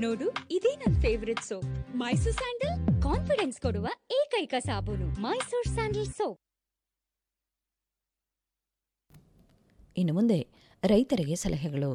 ನೋಡು ಇದೇ ನನ್ favourite soap Mysore sandal confidence ಕೊಡುವ ಏಕೈಕ ಸಾಬೂನು ಮೈಸೂರ್ ಸ್ಯಾಂಡಲ್ ಸೋಪ್ ಇನ್ನು ಮುಂದೆ ರೈತರಿಗೆ ಸಲಹೆಗಳು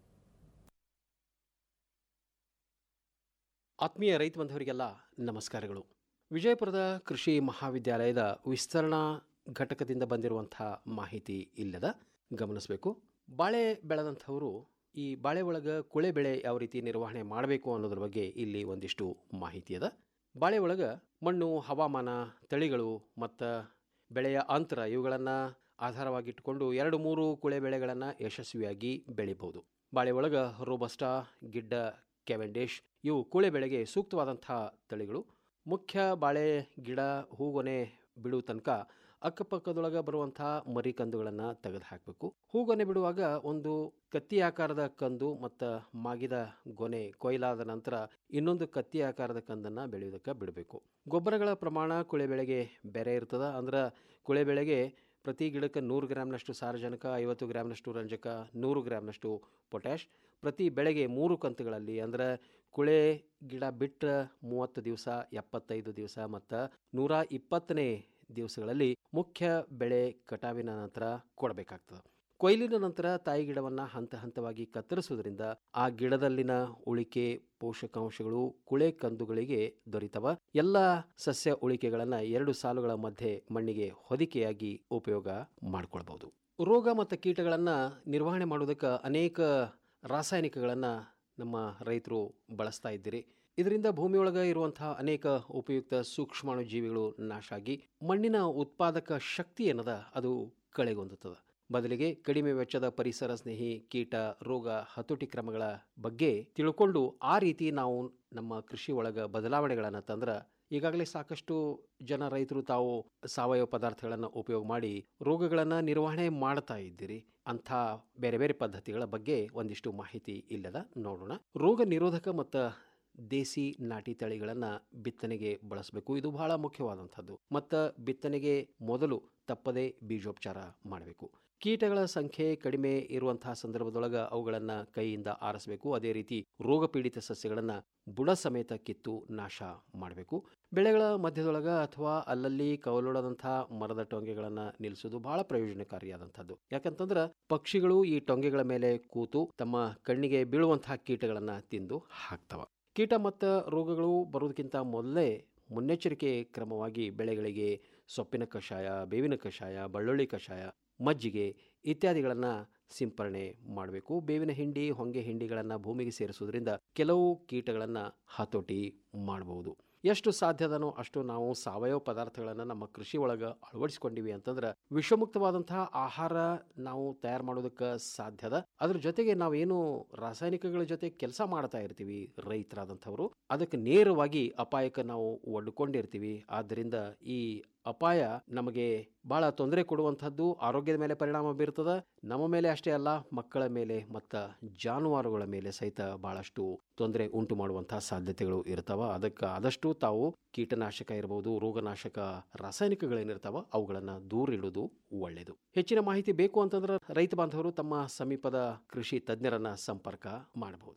ಆತ್ಮೀಯ ರೈತ ಬಂಧವರಿಗೆಲ್ಲ ನಮಸ್ಕಾರಗಳು ವಿಜಯಪುರದ ಕೃಷಿ ಮಹಾವಿದ್ಯಾಲಯದ ವಿಸ್ತರಣಾ ಘಟಕದಿಂದ ಬಂದಿರುವಂಥ ಮಾಹಿತಿ ಇಲ್ಲದ ಗಮನಿಸಬೇಕು ಬಾಳೆ ಬೆಳೆದಂಥವರು ಈ ಬಾಳೆ ಒಳಗೆ ಕುಳೆ ಬೆಳೆ ಯಾವ ರೀತಿ ನಿರ್ವಹಣೆ ಮಾಡಬೇಕು ಅನ್ನೋದ್ರ ಬಗ್ಗೆ ಇಲ್ಲಿ ಒಂದಿಷ್ಟು ಮಾಹಿತಿ ಅದ ಬಾಳೆ ಒಳಗೆ ಮಣ್ಣು ಹವಾಮಾನ ತಳಿಗಳು ಮತ್ತು ಬೆಳೆಯ ಅಂತರ ಇವುಗಳನ್ನು ಆಧಾರವಾಗಿಟ್ಟುಕೊಂಡು ಎರಡು ಮೂರು ಕುಳೆ ಬೆಳೆಗಳನ್ನು ಯಶಸ್ವಿಯಾಗಿ ಬೆಳಿಬಹುದು ಬಾಳೆ ಒಳಗೆ ರೋಬಸ್ಟಾ ಗಿಡ್ಡ ಕ್ಯಾವೆಂಡಿಶ್ ಇವು ಕುಳೆ ಬೆಳೆಗೆ ಸೂಕ್ತವಾದಂಥ ತಳಿಗಳು ಮುಖ್ಯ ಬಾಳೆ ಗಿಡ ಹೂಗೊನೆ ಬಿಡುವ ತನಕ ಅಕ್ಕಪಕ್ಕದೊಳಗೆ ಬರುವಂಥ ಮರಿ ಕಂದುಗಳನ್ನು ತೆಗೆದು ಹಾಕಬೇಕು ಹೂಗೊನೆ ಬಿಡುವಾಗ ಒಂದು ಕತ್ತಿ ಆಕಾರದ ಕಂದು ಮತ್ತು ಮಾಗಿದ ಗೊನೆ ಕೊಯ್ಲಾದ ನಂತರ ಇನ್ನೊಂದು ಕತ್ತಿ ಆಕಾರದ ಕಂದನ್ನು ಬೆಳೆಯೋದಕ್ಕೆ ಬಿಡಬೇಕು ಗೊಬ್ಬರಗಳ ಪ್ರಮಾಣ ಕುಳೆ ಬೆಳೆಗೆ ಬೇರೆ ಇರ್ತದೆ ಅಂದ್ರೆ ಕುಳೆ ಬೆಳೆಗೆ ಪ್ರತಿ ಗಿಡಕ್ಕೆ ನೂರು ಗ್ರಾಮ್ನಷ್ಟು ಸಾರಜನಕ ಐವತ್ತು ಗ್ರಾಮ್ನಷ್ಟು ರಂಜಕ ನೂರು ಗ್ರಾಮ್ನಷ್ಟು ಪೊಟ್ಯಾಶ್ ಪ್ರತಿ ಬೆಳೆಗೆ ಮೂರು ಕಂತುಗಳಲ್ಲಿ ಅಂದ್ರೆ ಕುಳೆ ಗಿಡ ಬಿಟ್ಟ ಮೂವತ್ತು ದಿವಸ ಎಪ್ಪತ್ತೈದು ದಿವಸ ಮತ್ತು ನೂರ ಇಪ್ಪತ್ತನೇ ದಿವಸಗಳಲ್ಲಿ ಮುಖ್ಯ ಬೆಳೆ ಕಟಾವಿನ ನಂತರ ಕೊಡಬೇಕಾಗ್ತದೆ ಕೊಯ್ಲಿನ ನಂತರ ತಾಯಿ ಗಿಡವನ್ನು ಹಂತ ಹಂತವಾಗಿ ಕತ್ತರಿಸುವುದರಿಂದ ಆ ಗಿಡದಲ್ಲಿನ ಉಳಿಕೆ ಪೋಷಕಾಂಶಗಳು ಕುಳೆ ಕಂದುಗಳಿಗೆ ದೊರೀತವ ಎಲ್ಲ ಸಸ್ಯ ಉಳಿಕೆಗಳನ್ನು ಎರಡು ಸಾಲುಗಳ ಮಧ್ಯೆ ಮಣ್ಣಿಗೆ ಹೊದಿಕೆಯಾಗಿ ಉಪಯೋಗ ಮಾಡಿಕೊಳ್ಬಹುದು ರೋಗ ಮತ್ತು ಕೀಟಗಳನ್ನು ನಿರ್ವಹಣೆ ಮಾಡೋದಕ್ಕೆ ಅನೇಕ ರಾಸಾಯನಿಕಗಳನ್ನು ನಮ್ಮ ರೈತರು ಬಳಸ್ತಾ ಇದ್ದೀರಿ ಇದರಿಂದ ಭೂಮಿಯೊಳಗೆ ಇರುವಂತಹ ಅನೇಕ ಉಪಯುಕ್ತ ಸೂಕ್ಷ್ಮಾಣು ಜೀವಿಗಳು ನಾಶ ಆಗಿ ಮಣ್ಣಿನ ಉತ್ಪಾದಕ ಶಕ್ತಿ ಏನದ ಅದು ಕಳೆಗೊಂದುತ್ತದೆ ಬದಲಿಗೆ ಕಡಿಮೆ ವೆಚ್ಚದ ಪರಿಸರ ಸ್ನೇಹಿ ಕೀಟ ರೋಗ ಹತೋಟಿ ಕ್ರಮಗಳ ಬಗ್ಗೆ ತಿಳ್ಕೊಂಡು ಆ ರೀತಿ ನಾವು ನಮ್ಮ ಕೃಷಿ ಒಳಗೆ ಬದಲಾವಣೆಗಳನ್ನು ತಂದ್ರೆ ಈಗಾಗಲೇ ಸಾಕಷ್ಟು ಜನ ರೈತರು ತಾವು ಸಾವಯವ ಪದಾರ್ಥಗಳನ್ನು ಉಪಯೋಗ ಮಾಡಿ ರೋಗಗಳನ್ನು ನಿರ್ವಹಣೆ ಮಾಡ್ತಾ ಇದ್ದೀರಿ ಅಂಥ ಬೇರೆ ಬೇರೆ ಪದ್ಧತಿಗಳ ಬಗ್ಗೆ ಒಂದಿಷ್ಟು ಮಾಹಿತಿ ಇಲ್ಲದ ನೋಡೋಣ ರೋಗ ನಿರೋಧಕ ಮತ್ತು ದೇಸಿ ನಾಟಿ ತಳಿಗಳನ್ನು ಬಿತ್ತನೆಗೆ ಬಳಸಬೇಕು ಇದು ಬಹಳ ಮುಖ್ಯವಾದಂಥದ್ದು ಮತ್ತು ಬಿತ್ತನೆಗೆ ಮೊದಲು ತಪ್ಪದೇ ಬೀಜೋಪಚಾರ ಮಾಡಬೇಕು ಕೀಟಗಳ ಸಂಖ್ಯೆ ಕಡಿಮೆ ಇರುವಂತಹ ಸಂದರ್ಭದೊಳಗೆ ಅವುಗಳನ್ನು ಕೈಯಿಂದ ಆರಿಸಬೇಕು ಅದೇ ರೀತಿ ರೋಗ ಪೀಡಿತ ಸಸ್ಯಗಳನ್ನು ಬುಡ ಸಮೇತ ಕಿತ್ತು ನಾಶ ಮಾಡಬೇಕು ಬೆಳೆಗಳ ಮಧ್ಯದೊಳಗೆ ಅಥವಾ ಅಲ್ಲಲ್ಲಿ ಕವಲೊಡದಂಥ ಮರದ ಟೊಂಗೆಗಳನ್ನು ನಿಲ್ಲಿಸೋದು ಬಹಳ ಪ್ರಯೋಜನಕಾರಿಯಾದಂಥದ್ದು ಯಾಕಂತಂದ್ರೆ ಪಕ್ಷಿಗಳು ಈ ಟೊಂಗೆಗಳ ಮೇಲೆ ಕೂತು ತಮ್ಮ ಕಣ್ಣಿಗೆ ಬೀಳುವಂತಹ ಕೀಟಗಳನ್ನು ತಿಂದು ಹಾಕ್ತವ ಕೀಟ ಮತ್ತು ರೋಗಗಳು ಬರೋದಕ್ಕಿಂತ ಮೊದಲೇ ಮುನ್ನೆಚ್ಚರಿಕೆ ಕ್ರಮವಾಗಿ ಬೆಳೆಗಳಿಗೆ ಸೊಪ್ಪಿನ ಕಷಾಯ ಬೇವಿನ ಕಷಾಯ ಬೆಳ್ಳುಳ್ಳಿ ಕಷಾಯ ಮಜ್ಜಿಗೆ ಇತ್ಯಾದಿಗಳನ್ನು ಸಿಂಪರಣೆ ಮಾಡಬೇಕು ಬೇವಿನ ಹಿಂಡಿ ಹೊಂಗೆ ಹಿಂಡಿಗಳನ್ನು ಭೂಮಿಗೆ ಸೇರಿಸೋದ್ರಿಂದ ಕೆಲವು ಕೀಟಗಳನ್ನು ಹತೋಟಿ ಮಾಡಬಹುದು ಎಷ್ಟು ಸಾಧ್ಯದನೋ ಅಷ್ಟು ನಾವು ಸಾವಯವ ಪದಾರ್ಥಗಳನ್ನು ನಮ್ಮ ಕೃಷಿ ಒಳಗೆ ಅಳವಡಿಸ್ಕೊಂಡಿವಿ ಅಂತಂದ್ರೆ ವಿಷಮುಕ್ತವಾದಂತಹ ಆಹಾರ ನಾವು ತಯಾರು ಮಾಡೋದಕ್ಕೆ ಸಾಧ್ಯದ ಅದ್ರ ಜೊತೆಗೆ ನಾವೇನು ರಾಸಾಯನಿಕಗಳ ಜೊತೆ ಕೆಲಸ ಮಾಡ್ತಾ ಇರ್ತೀವಿ ರೈತರಾದಂಥವ್ರು ಅದಕ್ಕೆ ನೇರವಾಗಿ ಅಪಾಯಕ್ಕೆ ನಾವು ಒಡ್ಕೊಂಡಿರ್ತೀವಿ ಆದ್ದರಿಂದ ಈ ಅಪಾಯ ನಮಗೆ ಬಹಳ ತೊಂದರೆ ಕೊಡುವಂಥದ್ದು ಆರೋಗ್ಯದ ಮೇಲೆ ಪರಿಣಾಮ ಬೀರ್ತದ ನಮ್ಮ ಮೇಲೆ ಅಷ್ಟೇ ಅಲ್ಲ ಮಕ್ಕಳ ಮೇಲೆ ಮತ್ತು ಜಾನುವಾರುಗಳ ಮೇಲೆ ಸಹಿತ ಬಹಳಷ್ಟು ತೊಂದರೆ ಉಂಟು ಮಾಡುವಂತಹ ಸಾಧ್ಯತೆಗಳು ಇರ್ತಾವ ಅದಕ್ಕೆ ಆದಷ್ಟು ತಾವು ಕೀಟನಾಶಕ ಇರಬಹುದು ರೋಗನಾಶಕ ರಾಸಾಯನಿಕಗಳೇನಿರ್ತಾವ ಅವುಗಳನ್ನು ದೂರ ಇಡುವುದು ಒಳ್ಳೆಯದು ಹೆಚ್ಚಿನ ಮಾಹಿತಿ ಬೇಕು ಅಂತಂದ್ರೆ ರೈತ ಬಾಂಧವರು ತಮ್ಮ ಸಮೀಪದ ಕೃಷಿ ತಜ್ಞರನ್ನ ಸಂಪರ್ಕ ಮಾಡಬಹುದು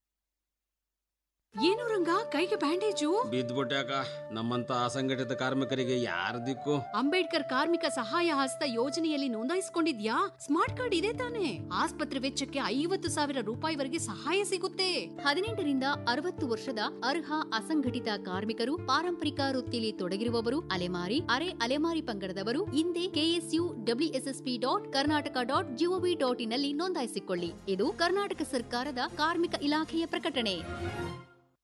ಏನು ರಂಗ ಕೈಗೆ ಬ್ಯಾಂಡೇಜು ಬಿದ್ದ್ಬಿಟ್ಯಾಕ ನಮ್ಮಂತ ಅಸಂಘಟಿತ ಕಾರ್ಮಿಕರಿಗೆ ಯಾರ ದಿಕ್ಕು ಅಂಬೇಡ್ಕರ್ ಕಾರ್ಮಿಕ ಸಹಾಯ ಹಸ್ತ ಯೋಜನೆಯಲ್ಲಿ ನೋಂದಾಯಿಸಿಕೊಂಡಿದ್ಯಾ ಸ್ಮಾರ್ಟ್ ಕಾರ್ಡ್ ಇದೆ ತಾನೆ ಆಸ್ಪತ್ರೆ ವೆಚ್ಚಕ್ಕೆ ಐವತ್ತು ಸಾವಿರ ರೂಪಾಯಿವರೆಗೆ ಸಹಾಯ ಸಿಗುತ್ತೆ ಹದಿನೆಂಟರಿಂದ ಅರವತ್ತು ವರ್ಷದ ಅರ್ಹ ಅಸಂಘಟಿತ ಕಾರ್ಮಿಕರು ಪಾರಂಪರಿಕ ವೃತ್ತಿಯಲ್ಲಿ ತೊಡಗಿರುವವರು ಅಲೆಮಾರಿ ಅರೆ ಅಲೆಮಾರಿ ಪಂಗಡದವರು ಹಿಂದೆ KSU WSSP dot Karnataka dot gov dot ಇನ್ನಲ್ಲಿ ನೋಂದಾಯಿಸಿಕೊಳ್ಳಿ ಇದು ಕರ್ನಾಟಕ ಸರ್ಕಾರದ ಕಾರ್ಮಿಕ ಇಲಾಖೆಯ ಪ್ರಕಟಣೆ